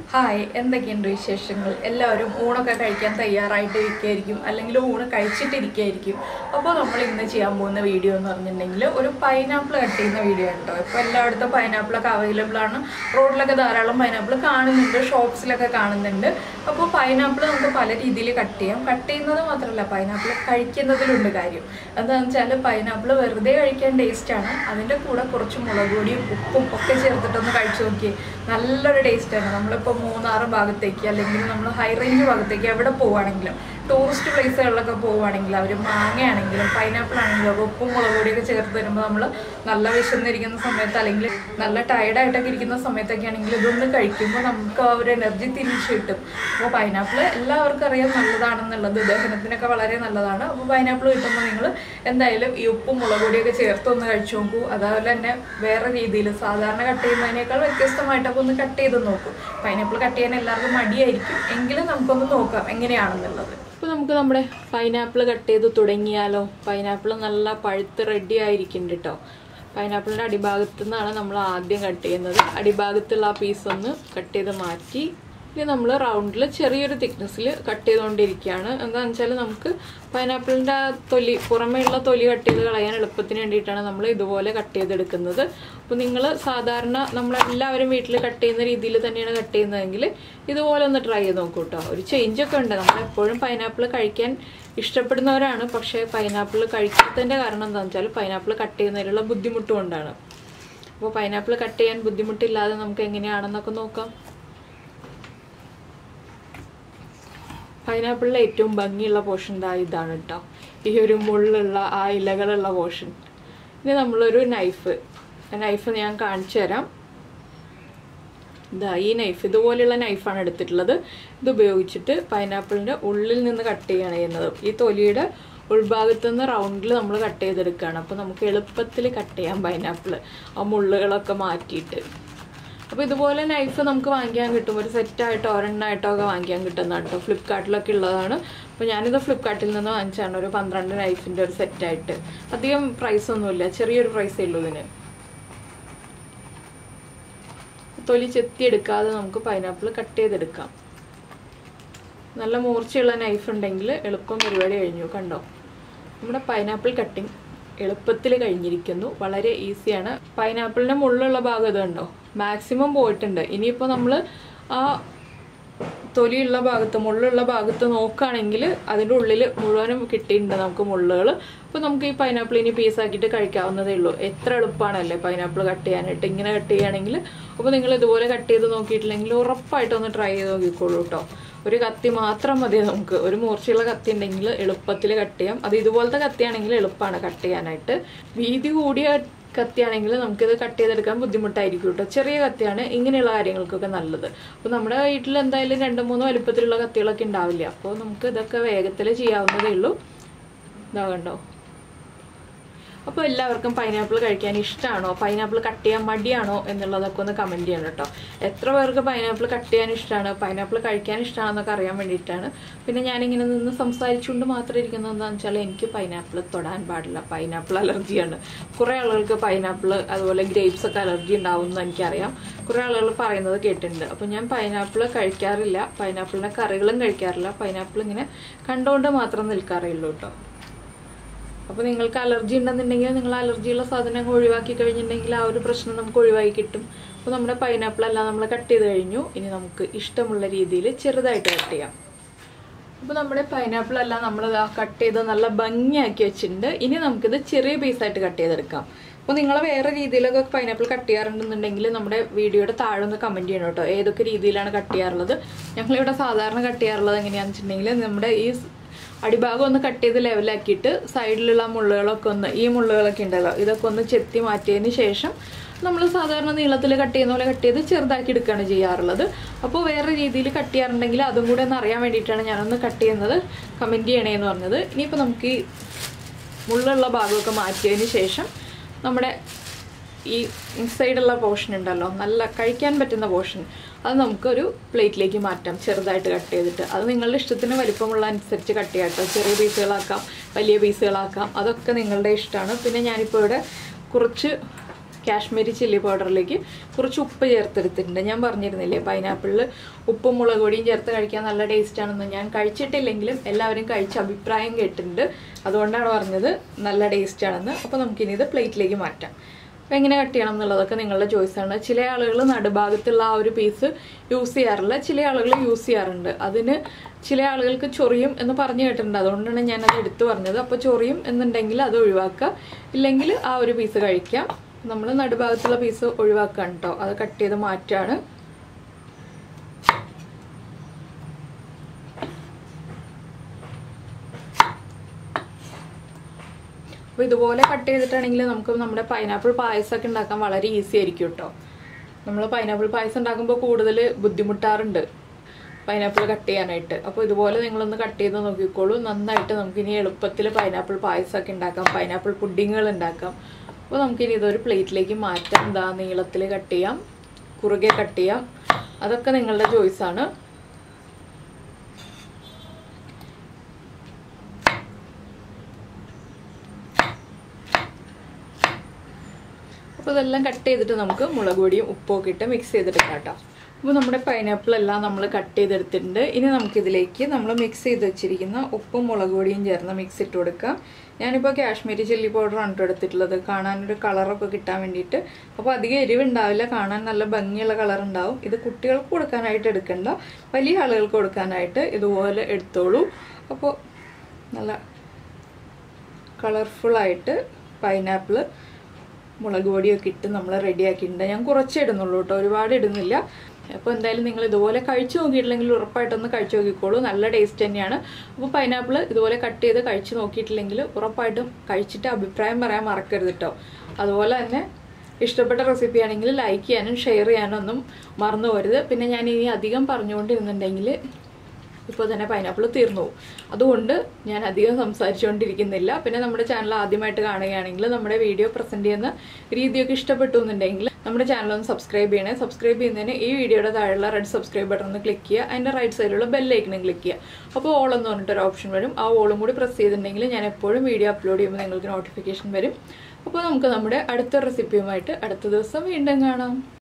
hi എന്തൊക്കെയുണ്ട് വിശേഷങ്ങൾ എല്ലാവരും ഊണൊക്കെ കഴിക്കാൻ തയ്യാറായിട്ട് ഇരിക്കുകയായിരിക്കും അല്ലെങ്കിൽ ഊണ് കഴിച്ചിട്ടിരിക്കുകയായിരിക്കും അപ്പോൾ നമ്മൾ ഇന്ന് ചെയ്യാൻ പോകുന്ന വീഡിയോ എന്ന് പറഞ്ഞിട്ടുണ്ടെങ്കിൽ ഒരു പൈനാപ്പിൾ കട്ട് ചെയ്യുന്ന വീഡിയോ ഉണ്ടോ ഇപ്പോൾ എല്ലായിടത്തും പൈനാപ്പിളൊക്കെ അവൈലബിൾ ആണ് റോഡിലൊക്കെ ധാരാളം പൈനാപ്പിൾ കാണുന്നുണ്ട് ഷോപ്സിലൊക്കെ കാണുന്നുണ്ട് അപ്പോൾ പൈനാപ്പിൾ നമുക്ക് പല രീതിയിൽ കട്ട് ചെയ്യാം കട്ട് ചെയ്യുന്നത് മാത്രമല്ല പൈനാപ്പിൾ കഴിക്കുന്നതിലുണ്ട് കാര്യം എന്താണെന്ന് വെച്ചാൽ പൈനാപ്പിൾ വെറുതെ കഴിക്കാൻ ടേസ്റ്റാണ് അതിൻ്റെ കൂടെ കുറച്ച് മുളക് പൊടിയും ഉപ്പും ഒക്കെ ചേർത്തിട്ടൊന്ന് കഴിച്ചു നോക്കിയേ നല്ലൊരു ടേസ്റ്റാണ് നമ്മളിപ്പോൾ മൂന്നാറ് ഭാഗത്തേക്ക് അല്ലെങ്കിൽ നമ്മൾ ഹൈ റേഞ്ച് ഭാഗത്തേക്ക് എവിടെ പോവുകയാണെങ്കിലും ടൂറിസ്റ്റ് പ്ലേസുകളിലൊക്കെ പോവുകയാണെങ്കിൽ അവർ മാങ്ങയാണെങ്കിലും പൈനാപ്പിൾ ആണെങ്കിലും ഒക്കെ ഉപ്പും മുളക് പൊടിയൊക്കെ ചേർത്ത് തരുമ്പോൾ നമ്മൾ നല്ല വിശന്നിരിക്കുന്ന സമയത്ത് അല്ലെങ്കിൽ നല്ല ടയർഡായിട്ടൊക്കെ ഇരിക്കുന്ന സമയത്തൊക്കെ ആണെങ്കിൽ ഇതൊന്ന് കഴിക്കുമ്പോൾ നമുക്ക് ആ ഒരു എനർജി തിരിച്ചു കിട്ടും അപ്പോൾ പൈനാപ്പിൾ എല്ലാവർക്കും അറിയാം നല്ലതാണെന്നുള്ളത് ദഹനത്തിനൊക്കെ വളരെ നല്ലതാണ് അപ്പോൾ പൈനാപ്പിൾ കിട്ടുമ്പോൾ നിങ്ങൾ എന്തായാലും ഈ ഉപ്പും മുളക് പൊടിയൊക്കെ ചേർത്ത് ഒന്ന് കഴിച്ചു നോക്കൂ അതുപോലെ തന്നെ വേറെ രീതിയിൽ സാധാരണ കട്ട് ചെയ്യുന്നതിനേക്കാൾ വ്യത്യസ്തമായിട്ടൊക്കെ ഒന്ന് കട്ട് ചെയ്ത് നോക്കൂ പൈനാപ്പിൾ കട്ട് ചെയ്യാൻ എല്ലാവർക്കും മടിയായിരിക്കും എങ്കിലും നമുക്കൊന്ന് നോക്കാം എങ്ങനെയാണെന്നുള്ളത് ഇപ്പോൾ നമുക്ക് നമ്മുടെ പൈനാപ്പിൾ കട്ട് ചെയ്ത് തുടങ്ങിയാലോ പൈനാപ്പിൾ നല്ല പഴുത്ത് റെഡി ആയിരിക്കുന്നുണ്ട് കേട്ടോ പൈനാപ്പിളിൻ്റെ അടിഭാഗത്തു നിന്നാണ് നമ്മൾ ആദ്യം കട്ട് ചെയ്യുന്നത് അടിഭാഗത്തുള്ള ആ പീസ് ഒന്ന് കട്ട് ചെയ്ത് മാറ്റി ഇനി നമ്മൾ റൗണ്ടിൽ ചെറിയൊരു തിക്നെസ്സിൽ കട്ട് ചെയ്തുകൊണ്ടിരിക്കുകയാണ് എന്താണെന്ന് വെച്ചാൽ നമുക്ക് പൈനാപ്പിളിൻ്റെ ആ തൊലി പുറമേയുള്ള തൊലി കട്ട് ചെയ്ത് കളയാൻ എളുപ്പത്തിന് വേണ്ടിയിട്ടാണ് നമ്മൾ ഇതുപോലെ കട്ട് ചെയ്തെടുക്കുന്നത് അപ്പോൾ നിങ്ങൾ സാധാരണ നമ്മളെല്ലാവരും വീട്ടിൽ കട്ട് ചെയ്യുന്ന രീതിയിൽ തന്നെയാണ് കട്ട് ചെയ്യുന്നതെങ്കിൽ ഇതുപോലെ ഒന്ന് ട്രൈ ചെയ്ത് നോക്കൂ കേട്ടോ ഒരു ചേഞ്ചൊക്കെ ഉണ്ട് നമ്മൾ എപ്പോഴും പൈനാപ്പിൾ കഴിക്കാൻ ഇഷ്ടപ്പെടുന്നവരാണ് പക്ഷേ പൈനാപ്പിൾ കഴിക്കാത്തതിൻ്റെ കാരണം എന്താണെന്ന് വെച്ചാൽ പൈനാപ്പിൾ കട്ട് ചെയ്യുന്നതിലുള്ള ബുദ്ധിമുട്ട് കൊണ്ടാണ് അപ്പോൾ പൈനാപ്പിൾ കട്ട് ചെയ്യാൻ ബുദ്ധിമുട്ടില്ലാതെ നമുക്ക് എങ്ങനെയാണെന്നൊക്കെ നോക്കാം പൈനാപ്പിളിലെ ഏറ്റവും ഭംഗിയുള്ള പോർഷൻ ദാ ഇതാണ് കേട്ടോ ഈ ഒരു മുള്ളുള്ള ആ ഇലകളുള്ള പോർഷൻ ഇനി നമ്മളൊരു നൈഫ് നൈഫ് ഞാൻ കാണിച്ചു തരാം ഇതാ ഈ നൈഫ് ഇതുപോലെയുള്ള നൈഫാണ് എടുത്തിട്ടുള്ളത് ഇത് ഉപയോഗിച്ചിട്ട് പൈനാപ്പിളിൻ്റെ ഉള്ളിൽ നിന്ന് കട്ട് ചെയ്യാണ് ചെയ്യുന്നത് ഈ തൊലിയുടെ ഉൾഭാഗത്തു നിന്ന് റൗണ്ടിൽ നമ്മൾ കട്ട് ചെയ്തെടുക്കുകയാണ് അപ്പോൾ നമുക്ക് എളുപ്പത്തിൽ കട്ട് ചെയ്യാം പൈനാപ്പിൾ ആ മുള്ളുകളൊക്കെ മാറ്റിയിട്ട് അപ്പോൾ ഇതുപോലെ നൈഫ് നമുക്ക് വാങ്ങിക്കാൻ കിട്ടും ഒരു സെറ്റായിട്ടോ ഒരെണ്ണമായിട്ടോ ഒക്കെ വാങ്ങിക്കാൻ കിട്ടുന്നതാണ് കേട്ടോ ഫ്ലിപ്കാർട്ടിലൊക്കെ ഉള്ളതാണ് അപ്പോൾ ഞാനിത് ഫ്ലിപ്കാർട്ടിൽ നിന്ന് വാങ്ങിച്ചാണ് ഒരു പന്ത്രണ്ട് നൈഫിൻ്റെ ഒരു സെറ്റായിട്ട് അധികം പ്രൈസ് ഒന്നുമില്ല ചെറിയൊരു പ്രൈസേ ഉള്ളൂ ഇതിന് തൊലി ചെത്തിയെടുക്കാതെ നമുക്ക് പൈനാപ്പിൾ കട്ട് ചെയ്തെടുക്കാം നല്ല മൂർച്ചയുള്ള നൈഫ് ഉണ്ടെങ്കിൽ എളുപ്പം പരിപാടി കഴിഞ്ഞു കണ്ടോ നമ്മുടെ പൈനാപ്പിൾ കട്ടിങ് എളുപ്പത്തിൽ കഴിഞ്ഞിരിക്കുന്നു വളരെ ഈസിയാണ് പൈനാപ്പിളിൻ്റെ മുള്ളുള്ള ഭാഗം ഇത് കണ്ടോ മാക്സിമം പോയിട്ടുണ്ട് ഇനിയിപ്പോൾ നമ്മൾ ആ തൊലിയുള്ള ഭാഗത്ത് മുള്ളുള്ള ഭാഗത്ത് നോക്കുകയാണെങ്കിൽ അതിൻ്റെ ഉള്ളിൽ മുഴുവനും കിട്ടിയിട്ടുണ്ട് നമുക്ക് മുള്ളുകൾ അപ്പോൾ നമുക്ക് ഈ പൈനാപ്പിൾ ഇനി പീസാക്കിയിട്ട് കഴിക്കാവുന്നതേ ഉള്ളൂ എത്ര എളുപ്പമാണല്ലേ പൈനാപ്പിൾ കട്ട് ചെയ്യാനായിട്ട് ഇങ്ങനെ കട്ട് ചെയ്യുകയാണെങ്കിൽ അപ്പോൾ നിങ്ങൾ ഇതുപോലെ കട്ട് ചെയ്ത് നോക്കിയിട്ടില്ലെങ്കിൽ ഉറപ്പായിട്ടൊന്ന് ട്രൈ ചെയ്ത് നോക്കിക്കോളൂ കേട്ടോ ഒരു കത്തി മാത്രം മതി നമുക്ക് ഒരു മൂർച്ചയുള്ള കത്തി ഉണ്ടെങ്കിൽ എളുപ്പത്തിൽ കട്ട് ചെയ്യാം അത് ഇതുപോലത്തെ കത്തിയാണെങ്കിൽ എളുപ്പമാണ് കട്ട് ചെയ്യാനായിട്ട് വീതി കൂടിയ കത്തിയാണെങ്കിൽ നമുക്കിത് കട്ട് ചെയ്തെടുക്കാൻ ബുദ്ധിമുട്ടായിരിക്കും കേട്ടോ ചെറിയ കത്തിയാണ് ഇങ്ങനെയുള്ള കാര്യങ്ങൾക്കൊക്കെ നല്ലത് അപ്പോൾ നമ്മുടെ വീട്ടിൽ എന്തായാലും രണ്ട് മൂന്ന് വലുപ്പത്തിലുള്ള കത്തികളൊക്കെ ഉണ്ടാവില്ല അപ്പോൾ നമുക്ക് ഇതൊക്കെ വേഗത്തിൽ ചെയ്യാവുന്നതേ ഉള്ളൂ ഇതാ കണ്ടോ അപ്പോൾ എല്ലാവർക്കും പൈനാപ്പിൾ കഴിക്കാൻ ഇഷ്ടമാണോ പൈനാപ്പിൾ കട്ട് ചെയ്യാൻ മടിയാണോ എന്നുള്ളതൊക്കെ ഒന്ന് കമൻറ്റ് ചെയ്യണം കേട്ടോ എത്ര പേർക്ക് പൈനാപ്പിൾ കട്ട് ചെയ്യാൻ ഇഷ്ടമാണ് പൈനാപ്പിൾ കഴിക്കാൻ ഇഷ്ടമാണെന്നൊക്കെ അറിയാൻ വേണ്ടിയിട്ടാണ് പിന്നെ ഞാനിങ്ങനെ നിന്ന് സംസാരിച്ചുകൊണ്ട് മാത്രം ഇരിക്കുന്നത് എന്താണെന്ന് വെച്ചാൽ എനിക്ക് പൈനാപ്പിൾ തൊടാൻ പാടില്ല പൈനാപ്പിൾ അലർജിയാണ് കുറേ ആളുകൾക്ക് പൈനാപ്പിൾ അതുപോലെ ഗ്രേപ്സ് ഒക്കെ അലർജി ഉണ്ടാവും എന്ന് എനിക്കറിയാം കുറേ ആളുകൾ പറയുന്നത് കേട്ടിട്ടുണ്ട് അപ്പോൾ ഞാൻ പൈനാപ്പിൾ കഴിക്കാറില്ല പൈനാപ്പിളിൻ്റെ കറികളും കഴിക്കാറില്ല പൈനാപ്പിൾ ഇങ്ങനെ കണ്ടുകൊണ്ട് മാത്രം നിൽക്കാറേ ഉള്ളൂ കേട്ടോ അപ്പോൾ നിങ്ങൾക്ക് അലർജി ഉണ്ടെന്നുണ്ടെങ്കിൽ നിങ്ങൾ അലർജിയുള്ള സാധനങ്ങൾ ഒഴിവാക്കി കഴിഞ്ഞിട്ടുണ്ടെങ്കിൽ ആ ഒരു പ്രശ്നം നമുക്ക് ഒഴിവാക്കി കിട്ടും അപ്പോൾ നമ്മുടെ പൈനാപ്പിൾ എല്ലാം നമ്മൾ കട്ട് ചെയ്ത് കഴിഞ്ഞു ഇനി നമുക്ക് ഇഷ്ടമുള്ള രീതിയിൽ ചെറുതായിട്ട് കട്ട് ചെയ്യാം അപ്പോൾ നമ്മുടെ പൈനാപ്പിൾ എല്ലാം നമ്മൾ കട്ട് ചെയ്ത് നല്ല ഭംഗിയാക്കി വെച്ചിട്ടുണ്ട് ഇനി നമുക്കിത് ചെറിയ പീസായിട്ട് കട്ട് ചെയ്തെടുക്കാം അപ്പോൾ നിങ്ങൾ വേറെ രീതിയിലൊക്കെ പൈനാപ്പിൾ കട്ട് ചെയ്യാറുണ്ടെന്നുണ്ടെങ്കിൽ നമ്മുടെ വീഡിയോയുടെ താഴെ ഒന്ന് കമൻറ്റ് ചെയ്യണം കേട്ടോ ഏതൊക്കെ രീതിയിലാണ് കട്ട് ചെയ്യാറുള്ളത് ഞങ്ങളിവിടെ സാധാരണ കട്ട് ചെയ്യാറുള്ളത് എങ്ങനെയാണെന്ന് വെച്ചിട്ടുണ്ടെങ്കിൽ നമ്മുടെ ഈ അടിഭാഗം ഒന്ന് കട്ട് ചെയ്ത് ലെവലാക്കിയിട്ട് സൈഡിലുള്ള മുള്ളുകളൊക്കെ ഒന്ന് ഈ മുള്ളുകളൊക്കെ ഉണ്ടല്ലോ ഇതൊക്കെ ഒന്ന് ചെത്തി മാറ്റിയതിന് ശേഷം നമ്മൾ സാധാരണ നീളത്തിൽ കട്ട് ചെയ്യുന്ന പോലെ കട്ട് ചെയ്ത് ചെറുതാക്കി എടുക്കുകയാണ് ചെയ്യാറുള്ളത് അപ്പോൾ വേറെ രീതിയിൽ കട്ട് ചെയ്യാറുണ്ടെങ്കിൽ അതും കൂടെ ഒന്ന് അറിയാൻ വേണ്ടിയിട്ടാണ് ഞാനൊന്ന് കട്ട് ചെയ്യുന്നത് കമൻറ്റ് ചെയ്യണേന്ന് പറഞ്ഞത് ഇനിയിപ്പോൾ നമുക്ക് ഈ മുള്ളുള്ള ഭാഗമൊക്കെ മാറ്റിയതിന് ശേഷം നമ്മുടെ ഈ ഇൻസൈഡുള്ള പോർഷൻ ഉണ്ടല്ലോ നല്ല കഴിക്കാൻ പറ്റുന്ന പോർഷൻ അത് നമുക്കൊരു പ്ലേറ്റിലേക്ക് മാറ്റാം ചെറുതായിട്ട് കട്ട് ചെയ്തിട്ട് അത് നിങ്ങളുടെ ഇഷ്ടത്തിന് വലിപ്പമുള്ള അനുസരിച്ച് കട്ട് ചെയ്യാം കേട്ടോ ചെറിയ പീസുകളാക്കാം വലിയ പീസുകളാക്കാം അതൊക്കെ നിങ്ങളുടെ ഇഷ്ടമാണ് പിന്നെ ഞാനിപ്പോൾ ഇവിടെ കുറച്ച് കാശ്മീരി ചില്ലി പൗഡറിലേക്ക് കുറച്ച് ഉപ്പ് ചേർത്തെടുത്തിട്ടുണ്ട് ഞാൻ പറഞ്ഞിരുന്നില്ലേ പൈനാപ്പിളിൽ ഉപ്പും മുളക് പൊടിയും ചേർത്ത് കഴിക്കാൻ നല്ല ടേസ്റ്റ് ആണെന്ന് ഞാൻ കഴിച്ചിട്ടില്ലെങ്കിലും എല്ലാവരും കഴിച്ച അഭിപ്രായം കേട്ടിട്ടുണ്ട് അതുകൊണ്ടാണ് പറഞ്ഞത് നല്ല ടേസ്റ്റ് ആണെന്ന് അപ്പോൾ നമുക്കിനി ഇത് പ്ലേറ്റിലേക്ക് മാറ്റാം അപ്പോൾ എങ്ങനെ കട്ട് ചെയ്യണം എന്നുള്ളതൊക്കെ നിങ്ങളുടെ ചോയ്സാണ് ചില ആളുകൾ നടുഭാഗത്തുള്ള ആ ഒരു പീസ് യൂസ് ചെയ്യാറില്ല ചില ആളുകൾ യൂസ് ചെയ്യാറുണ്ട് അതിന് ചില ആളുകൾക്ക് ചൊറിയും എന്ന് പറഞ്ഞു കേട്ടിട്ടുണ്ട് അതുകൊണ്ടാണ് ഞാൻ അത് എടുത്തു പറഞ്ഞത് അപ്പോൾ ചൊറിയും എന്നുണ്ടെങ്കിൽ അത് ഒഴിവാക്കുക ഇല്ലെങ്കിൽ ആ ഒരു പീസ് കഴിക്കാം നമ്മൾ നടുഭാഗത്തുള്ള പീസ് ഒഴിവാക്കുകയാണ് കേട്ടോ അത് കട്ട് ചെയ്ത് മാറ്റാണ് അപ്പോൾ ഇതുപോലെ കട്ട് ചെയ്തിട്ടാണെങ്കിൽ നമുക്ക് നമ്മുടെ പൈനാപ്പിൾ പായസമൊക്കെ ഉണ്ടാക്കാൻ വളരെ ഈസി ആയിരിക്കും കേട്ടോ നമ്മൾ പൈനാപ്പിൾ പായസം ഉണ്ടാക്കുമ്പോൾ കൂടുതൽ ബുദ്ധിമുട്ടാറുണ്ട് പൈനാപ്പിൾ കട്ട് ചെയ്യാനായിട്ട് അപ്പോൾ ഇതുപോലെ നിങ്ങളൊന്ന് കട്ട് ചെയ്ത് നോക്കിക്കോളൂ നന്നായിട്ട് നമുക്കിനി എളുപ്പത്തിൽ പൈനാപ്പിൾ പായസമൊക്കെ ഉണ്ടാക്കാം പൈനാപ്പിൾ പുഡിങ്ങുകൾ ഉണ്ടാക്കാം അപ്പോൾ നമുക്കിനി ഇതൊരു പ്ലേറ്റിലേക്ക് മാറ്റാം എന്താ നീളത്തിൽ കട്ട് ചെയ്യാം കുറുകെ കട്ട് ചെയ്യാം അതൊക്കെ നിങ്ങളുടെ ചോയ്സാണ് അപ്പോൾ ഇതെല്ലാം കട്ട് ചെയ്തിട്ട് നമുക്ക് മുളക് പൊടിയും ഉപ്പൊക്കെ ഇട്ട് മിക്സ് ചെയ്തെടുക്കാം കേട്ടോ അപ്പോൾ നമ്മുടെ പൈനാപ്പിൾ എല്ലാം നമ്മൾ കട്ട് ചെയ്തെടുത്തിട്ടുണ്ട് ഇനി നമുക്കിതിലേക്ക് നമ്മൾ മിക്സ് ചെയ്ത് വെച്ചിരിക്കുന്ന ഉപ്പും മുളക് പൊടിയും ചേർന്ന് മിക്സ് ഇട്ട് കൊടുക്കാം ഞാനിപ്പോൾ കാശ്മീരി ചില്ലി പൗഡറാണ് കേട്ടോ എടുത്തിട്ടുള്ളത് കാണാനൊരു കളറൊക്കെ കിട്ടാൻ വേണ്ടിയിട്ട് അപ്പോൾ അധികം എരിവുണ്ടാവില്ല കാണാൻ നല്ല ഭംഗിയുള്ള കളർ ഉണ്ടാവും ഇത് കുട്ടികൾക്ക് കൊടുക്കാനായിട്ട് എടുക്കണ്ട വലിയ ആളുകൾക്ക് കൊടുക്കാനായിട്ട് ഇതുപോലെ എടുത്തോളൂ അപ്പോൾ നല്ല കളർഫുള്ളായിട്ട് പൈനാപ്പിൾ മുളക് പൊടിയൊക്കെ ഇട്ട് നമ്മൾ റെഡിയാക്കിയിട്ടുണ്ട് ഞാൻ കുറച്ചേ ഇടുന്നുള്ളൂ കേട്ടോ ഒരുപാട് ഇടുന്നില്ല അപ്പോൾ എന്തായാലും നിങ്ങൾ ഇതുപോലെ കഴിച്ചു നോക്കിയിട്ടില്ലെങ്കിൽ ഉറപ്പായിട്ടൊന്ന് കഴിച്ചു നോക്കിക്കോളൂ നല്ല ടേസ്റ്റ് തന്നെയാണ് അപ്പോൾ പൈനാപ്പിൾ ഇതുപോലെ കട്ട് ചെയ്ത് കഴിച്ചു നോക്കിയിട്ടില്ലെങ്കിൽ ഉറപ്പായിട്ടും കഴിച്ചിട്ട് അഭിപ്രായം പറയാൻ മറക്കരുത് കേട്ടോ അതുപോലെ തന്നെ ഇഷ്ടപ്പെട്ട റെസിപ്പി ആണെങ്കിൽ ലൈക്ക് ചെയ്യാനും ഷെയർ ചെയ്യാനും ഒന്നും മറന്നു പോരുത് പിന്നെ ഞാൻ ഇനി അധികം പറഞ്ഞുകൊണ്ടിരുന്നുണ്ടെങ്കിൽ ഇപ്പോൾ തന്നെ പൈനാപ്പിൾ തീർന്നു പോകും അതുകൊണ്ട് ഞാൻ അധികം സംസാരിച്ചുകൊണ്ടിരിക്കുന്നില്ല പിന്നെ നമ്മുടെ ചാനൽ ആദ്യമായിട്ട് കാണുകയാണെങ്കിൽ നമ്മുടെ വീഡിയോ പ്രസൻറ്റ് ചെയ്യുന്ന രീതിയൊക്കെ ഇഷ്ടപ്പെട്ടു എന്നുണ്ടെങ്കിൽ നമ്മുടെ ചാനൽ ഒന്ന് സബ്സ്ക്രൈബ് ചെയ്യണേ സബ്സ്ക്രൈബ് ചെയ്യുന്നതിന് ഈ വീഡിയോയുടെ താഴെയുള്ള റെഡ് സബ്സ്ക്രൈബ് ബട്ടൺ ഒന്ന് ക്ലിക്ക് ചെയ്യുക അതിൻ്റെ റൈറ്റ് സൈഡിലുള്ള ബെല്ലൈക്കനും ക്ലിക്ക് ചെയ്യുക അപ്പോൾ ഓൾ എന്ന് പറഞ്ഞിട്ടൊരു ഓപ്ഷൻ വരും ആ ഓളും കൂടി പ്രസ് ചെയ്തിട്ടുണ്ടെങ്കിൽ ഞാൻ എപ്പോഴും വീഡിയോ അപ്ലോഡ് ചെയ്യുമ്പോൾ നിങ്ങൾക്ക് നോട്ടിഫിക്കേഷൻ വരും അപ്പോൾ നമുക്ക് നമ്മുടെ അടുത്ത റെസിപ്പിയുമായിട്ട് അടുത്ത ദിവസം വീണ്ടും കാണാം